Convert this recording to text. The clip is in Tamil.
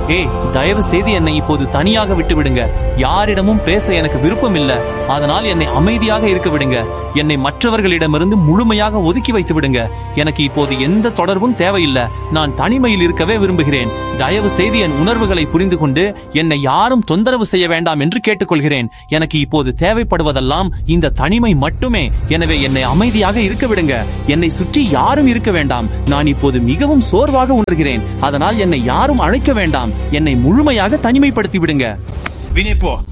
ஏய் தயவு செய்து என்னை இப்போது தனியாக விட்டு விடுங்க யாரிடமும் பேச எனக்கு விருப்பம் இல்ல அதனால் என்னை அமைதியாக இருக்க விடுங்க என்னை மற்றவர்களிடமிருந்து முழுமையாக ஒதுக்கி வைத்து விடுங்க எனக்கு இப்போது எந்த தொடர்பும் தேவையில்லை நான் தனிமையில் இருக்கவே விரும்புகிறேன் தயவு செய்து என் உணர்வுகளை புரிந்து கொண்டு என்னை யாரும் தொந்தரவு செய்ய வேண்டாம் என்று கேட்டுக்கொள்கிறேன் எனக்கு இப்போது தேவைப்படுவதெல்லாம் இந்த தனிமை மட்டுமே எனவே என்னை அமைதியாக இருக்க விடுங்க என்னை சுற்றி யாரும் இருக்க வேண்டாம் நான் இப்போது மிகவும் சோர்வாக உணர்கிறேன் அதனால் என்னை யாரும் அழைக்க வேண்டாம் என்னை முழுமையாக தனிமைப்படுத்தி விடுங்க Vieni po'.